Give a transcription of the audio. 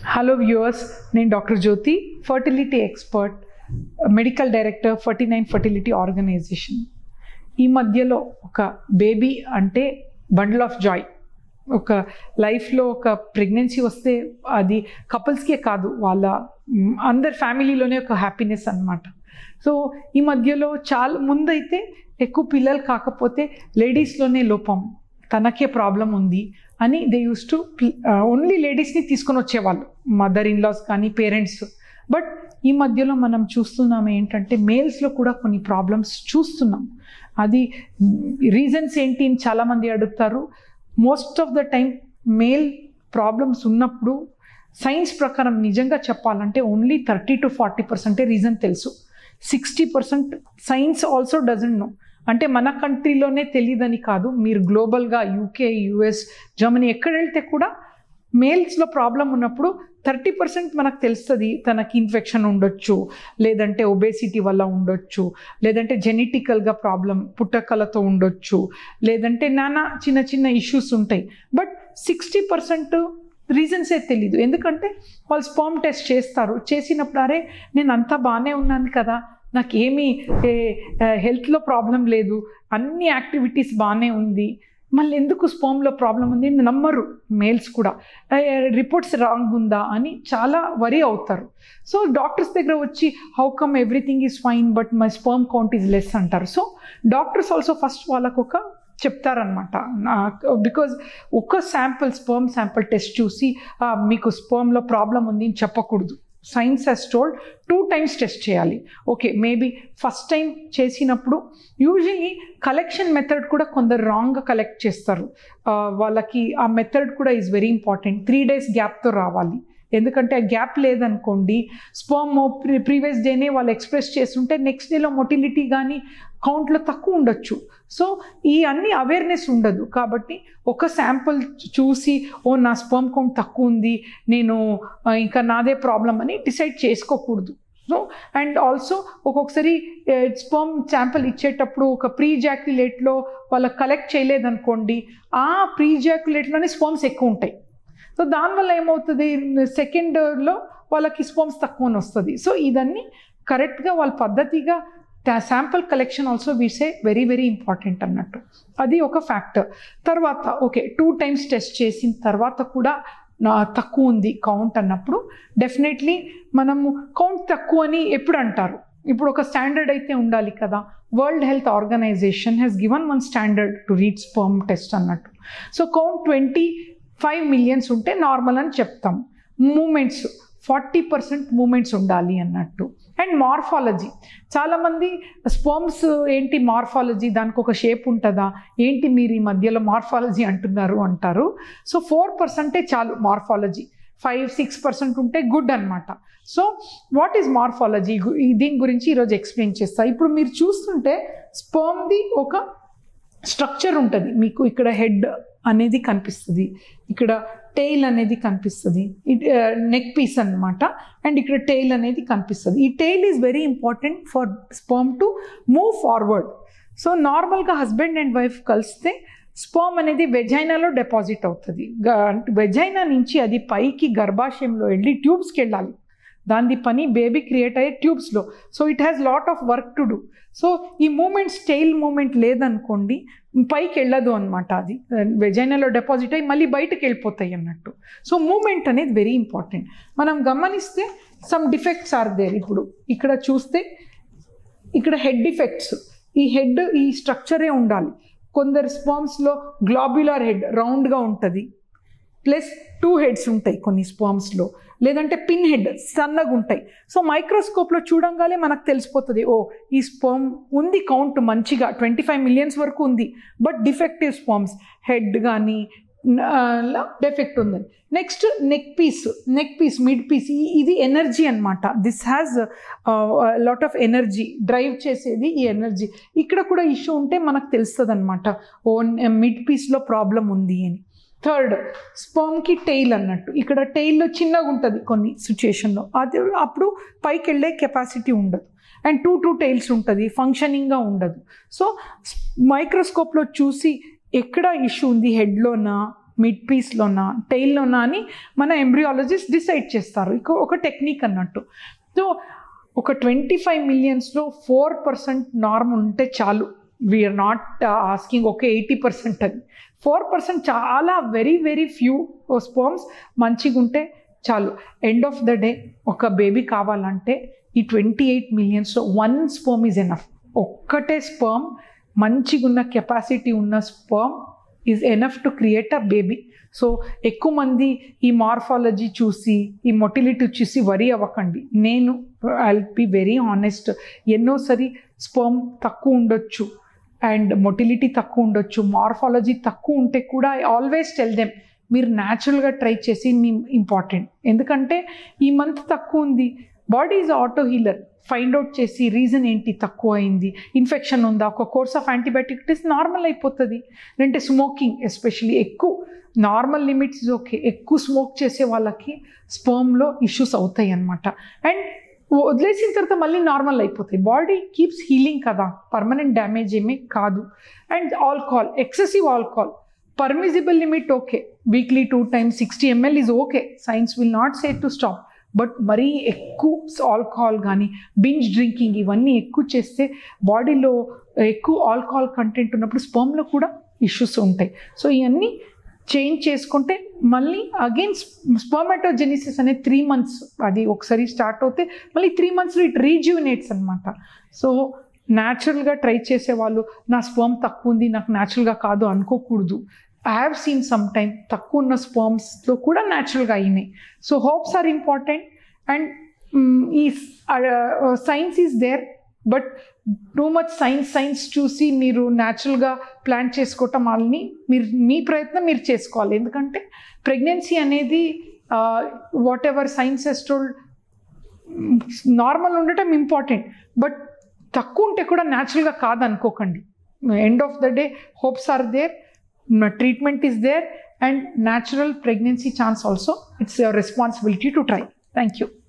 hello viewers నేను doctor Jyothi fertility expert medical director forty nine fertility organisation ఈ మధ్యలో ఒక బేబీ అంటే బండిల్ ఆఫ్ జాయ్ ఒక లైఫ్లో ఒక ప్రెగ్నెన్సీ వస్తే అది కపుల్స్కే కాదు వాళ్ళ మ్, అందరి ఫ్యామిలీలోనే ఒక హ్యాపీనెస్ అన్నమాట సో ఈ మధ్యలో చాలా ముందైతే ఎక్కువ పిల్లలు కాకపోతే లేడీస్లోనే లోపం తనకే ప్రాబ్లం ఉంది అని దే యూస్ టు ఓన్లీ లేడీస్ని తీసుకొని వచ్చేవాళ్ళు మదర్ ఇన్లాస్ కానీ పేరెంట్స్ బట్ ఈ మధ్యలో మనం చూస్తున్నాం ఏంటంటే మేల్స్లో కూడా కొన్ని ప్రాబ్లమ్స్ చూస్తున్నాం అది రీజన్స్ ఏంటి అని చాలామంది అడుగుతారు most of the time male problems ఉన్నప్పుడు సైన్స్ ప్రకారం నిజంగా చెప్పాలంటే ఓన్లీ థర్టీ టు ఫార్టీ పర్సెంటే రీజన్ తెలుసు sixty percent science also doesn't know అంటే మన కంట్రీలోనే తెలియదని కాదు మీరు గ్లోబల్గా యూకే యుఎస్ జర్మనీ ఎక్కడ వెళ్తే కూడా మేల్స్లో ప్రాబ్లం ఉన్నప్పుడు థర్టీ పర్సెంట్ మనకు తెలుస్తుంది తనకి ఇన్ఫెక్షన్ ఉండొచ్చు లేదంటే ఒబేసిటీ వల్ల ఉండొచ్చు లేదంటే జెనెటికల్గా ప్రాబ్లం పుట్టకలతో ఉండొచ్చు లేదంటే నానా చిన్న చిన్న ఇష్యూస్ ఉంటాయి బట్ సిక్స్టీ పర్సెంట్ రీజన్సే తెలీదు ఎందుకంటే వాళ్ళు స్పామ్ టెస్ట్ చేస్తారు చేసినప్పుడు అరే నేను అంతా బాగానే ఉన్నాను కదా నాకు ఏమీ హెల్త్లో ప్రాబ్లం లేదు అన్ని యాక్టివిటీస్ బాగానే ఉంది మళ్ళీ ఎందుకు స్పామ్లో ప్రాబ్లం ఉంది అని నమ్మరు మేల్స్ కూడా రిపోర్ట్స్ రాంగ్ ఉందా అని చాలా వరి అవుతారు సో డాక్టర్స్ దగ్గర వచ్చి how come everything is fine but my sperm count is less అంటారు సో డాక్టర్స్ ఆల్సో ఫస్ట్ వాళ్ళకు ఒక చెప్తారనమాట బికాజ్ ఒక శాంపుల్ స్పర్మ్ శాంపుల్ టెస్ట్ చూసి "ఆ, మీకు స్పర్మ్లో ప్రాబ్లం ఉంది అని చెప్పకూడదు science has told two times test చేయాలి ఓకే మేబీ ఫస్ట్ టైం చేసినప్పుడు యూజువలీ కలెక్షన్ మెథడ్ కూడా కొందరు రాంగ్గా కలెక్ట్ చేస్తారు ఆ, వాళ్ళకి ఆ మెథడ్ కూడా is very important three days గ్యాప్తో రావాలి ఎందుకంటే ఆ గ్యాప్ లేదనుకోండి స్పర్మ్ ప్రీ ప్రీవియస్ డేనే వాళ్ళు ఎక్స్ప్రెస్ చేస్తుంటే నెక్స్ట్ డేలో మొటిలిటీ కానీ కౌంట్లో తక్కువ ఉండొచ్చు సో ఈ అన్ని అవేర్నెస్ ఉండదు కాబట్టి ఒక శాంపుల్ చూసి ఓ నా స్పర్మ్ కౌంట్ తక్కువ ఉంది నేను ఆ, ఇంకా నాదే ప్రాబ్లం అని డిసైడ్ చేసుకోకూడదు సో అండ్ ఆల్సో ఒక్కొక్కసారి స్పర్మ్ శాంపుల్ ఇచ్చేటప్పుడు ఒక ప్రీ జాక్యులేట్లో వాళ్ళకి కలెక్ట్ చేయలేదనుకోండి ఆ ప్రీ జాక్యులేట్లోనే స్పర్మ్స్ ఎక్కువ ఉంటాయి సో దానివల్ల ఏమవుతుంది సెకండ్లో వాళ్ళకి స్పర్మ్స్ తక్కువ వస్తుంది సో ఇదన్నీ కరెక్ట్గా వాళ్ళ పద్ధతిగా శాంపుల్ కలెక్షన్ ఆల్సో వీసే వెరీ వెరీ ఇంపార్టెంట్ అన్నట్టు అది ఒక ఫ్యాక్టర్ తర్వాత ఓకే టూ టైమ్స్ టెస్ట్ చేసిన తర్వాత కూడా నా తక్కువ ఉంది కౌంట్ అన్నప్పుడు డెఫినెట్లీ మనము కౌంట్ తక్కువ అని ఎప్పుడు అంటారు ఇప్పుడు ఒక స్టాండర్డ్ అయితే ఉండాలి కదా World Health Organization has given one standard to reach sperm test అన్నట్టు so count twenty five millions ఉంటే నార్మల్ అని చెప్తాం మూమెంట్స్ ఫార్టీ పర్సెంట్ మూమెంట్స్ ఉండాలి అన్నట్టు అండ్ మార్ఫాలజీ చాలామంది స్పర్మ్స్ ఏంటి మార్ఫాలజీ దానికి ఒక షేప్ ఉంటుందా ఏంటి మీరు ఈ మధ్యలో మార్ఫాలజీ అంటున్నారు అంటారు సో ఫోర్ పర్సెంటే చాలు మార్ఫాలజీ ఫైవ్ సిక్స్ పర్సెంట్ ఉంటే గుడ్ అనమాట సో వాట్ ఈజ్ మార్ఫాలజీ దీని గురించి ఈరోజు ఎక్స్ప్లెయిన్ చేస్తా ఇప్పుడు మీరు చూస్తుంటే స్పర్మ్ది ఒక స్ట్రక్చర్ ఉంటుంది మీకు ఇక్కడ హెడ్ అనేది కనిపిస్తుంది ఇక్కడ టెయిల్ అనేది కనిపిస్తుంది నెక్ పీస్ అన్నమాట అండ్ ఇక్కడ టెయిల్ అనేది కనిపిస్తుంది ఈ tail is very important for sperm to move forward so నార్మల్గా హస్బెండ్ అండ్ వైఫ్ కలిస్తే స్పర్మ్ అనేది వెజైనాలో డిపాజిట్ అవుతుంది వెజైనా నుంచి అది పైకి గర్భాశయంలో వెళ్ళి ట్యూబ్స్కి వెళ్ళాలి దాని పని బేబీ క్రియేట్ అయ్యే ట్యూబ్స్లో so it has lot of work to do so ఈ మూమెంట్ స్టైల్ మూమెంట్ లేదనుకోండి పైకి వెళ్ళదు అనమాట అది వెజైనాలో డిపాజిట్ అయ్యి మళ్ళీ బయటకు వెళ్ళిపోతాయి అన్నట్టు సో మూమెంట్ అనేది వెరీ ఇంపార్టెంట్ మనం గమనిస్తే సమ్ డిఫెక్ట్స్ ఆర్ దేర్ ఇప్పుడు ఇక్కడ చూస్తే ఇక్కడ హెడ్ డిఫెక్ట్స్ ఈ హెడ్ ఈ స్ట్రక్చరే ఉండాలి కొందరు స్పామ్స్లో గ్లాబ్యులర్ హెడ్ రౌండ్గా ఉంటుంది ప్లస్ టూ హెడ్స్ ఉంటాయి కొన్ని స్పామ్స్లో లేదంటే పిన్ హెడ్ సన్నగా ఉంటాయి సో మైక్రోస్కోప్లో చూడంగానే మనకు తెలిసిపోతుంది ఓ ఈ స్పర్మ్ ఉంది కౌంట్ మంచిగా ట్వంటీ ఫైవ్ మిలియన్స్ వరకు ఉంది బట్ డిఫెక్టివ్ స్పామ్స్ హెడ్ కానీ డెఫెక్ట్ ఉంది next neck piece neck piece mid piece ఇది ఎనర్జీ అనమాట this has lot of energy drive చేసేది ఈ ఎనర్జీ ఇక్కడ కూడా ఇష్యూ ఉంటే మనకు తెలుస్తుంది అనమాట ఓ మిడ్ పీస్లో ప్రాబ్లం ఉంది అని థర్డ్ స్పర్మ్కి టెయిల్ అన్నట్టు ఇక్కడ టెయిల్లో చిన్నగా ఉంటుంది కొన్ని సిచ్యుయేషన్లో అది అప్పుడు పైకి వెళ్ళే కెపాసిటీ ఉండదు అండ్ టూ టూ టైల్స్ ఉంటుంది ఫంక్షనింగ్గా ఉండదు సో మైక్రోస్కోప్లో చూసి ఎక్కడ ఇష్యూ ఉంది హెడ్లోనా మిడ్ పీస్లోనా టైల్లోనా అని మన ఎంబ్రియాలజిస్ట్ డిసైడ్ చేస్తారు ఇక ఒక టెక్నిక్ అన్నట్టు సో ఒక ట్వంటీ ఫైవ్ మిలియన్స్లో ఫోర్ పర్సెంట్ నార్మ్ ఉంటే చాలు we're not asking okay eighty percent అని ఫోర్ పర్సెంట్ చాలా వెరీ వెరీ ఫ్యూ స్పర్మ్స్ మంచిగా ఉంటే చాలు ఎండ్ ఆఫ్ ద డే ఒక బేబీ కావాలంటే ఈ ట్వంటీ ఎయిట్ మిలియన్స్లో వన్ స్పర్మ్ ఈజ్ ఎనఫ్ ఒక్కటే స్పర్మ్ మంచిగా ఉన్న కెపాసిటీ ఉన్న sperm is enough to create a baby so ఎక్కువ మంది ఈ మార్ఫాలజీ చూసి ఈ మొటిలిటీ చూసి వరి అవ్వకండి నేను ఐ బి వెరీ ఆనెస్ట్ ఎన్నోసరి స్పర్మ్ తక్కువ ఉండొచ్చు అండ్ మొటిలిటీ తక్కువ ఉండొచ్చు మార్ఫాలజీ తక్కువ ఉంటే కూడా ఐ ఆల్వేస్ టెల్ దెమ్ మీరు న్యాచురల్గా ట్రై చేసి మీ ఇంపార్టెంట్ ఎందుకంటే ఈ మంత్ తక్కువ ఉంది body is auto healer find out చేసి రీజన్ ఏంటి తక్కువ అయింది ఇన్ఫెక్షన్ ఉందా ఒక కోర్స్ ఆఫ్ యాంటీబయాటిక్స్ నార్మల్ అయిపోతుంది లేదంటే స్మోకింగ్ ఎస్పెషలీ ఎక్కువ నార్మల్ లిమిట్స్ ఓకే ఎక్కువ స్మోక్ చేసే వాళ్ళకి స్పర్మ్లో ఇష్యూస్ అవుతాయి అనమాట అండ్ వదిలేసిన తర్వాత మళ్ళీ నార్మల్ అయిపోతాయి బాడీ కీప్స్ హీలింగ్ కదా పర్మనెంట్ డ్యామేజ్ ఏమీ కాదు and alcohol excessive alcohol permissible limit okay weekly two times sixty ML is okay science will not say to stop but మరీ ఎక్కువ ఆల్కహాల్ కానీ బింజ్ డ్రింకింగ్ ఇవన్నీ ఎక్కువ చేస్తే బాడీలో ఎక్కువ ఆల్కహాల్ కంటెంట్ ఉన్నప్పుడు స్పర్మ్లో కూడా ఇష్యూస్ ఉంటాయి సో ఇవన్నీ చేంజ్ చేసుకుంటే మళ్ళీ అగైన్ స్పర్మాటోజెనిసిస్ అనే త్రీ మంత్స్ అది ఒకసారి స్టార్ట్ అవుతే మళ్ళీ త్రీ మంత్స్లో ఇట్ రీజ్యూనేట్స్ అనమాట సో న్యాచురల్గా ట్రై చేసే వాళ్ళు నా స్పర్మ్ తక్కువ ఉంది నాకు న్యాచురల్గా కాదు అనుకోకూడదు I have seen some time తక్కువ ఉన్న స్పర్మ్స్లో కూడా న్యాచురల్గా అయినాయి so hopes are important and ఈ science is there but too much science science చూసి మీరు న్యాచురల్గా ప్లాన్ చేసుకోవటం వాళ్ళని మీరు మీ ప్రయత్నం మీరు చేసుకోవాలి ఎందుకంటే ప్రెగ్నెన్సీ అనేది whatever science has told normal ఉండటం ఇంపార్టెంట్ బట్ తక్కువ ఉంటే కూడా న్యాచురల్గా కాదనుకోకండి end of the day hopes are there treatment is there and natural pregnancy chance also it's your responsibility to try thank you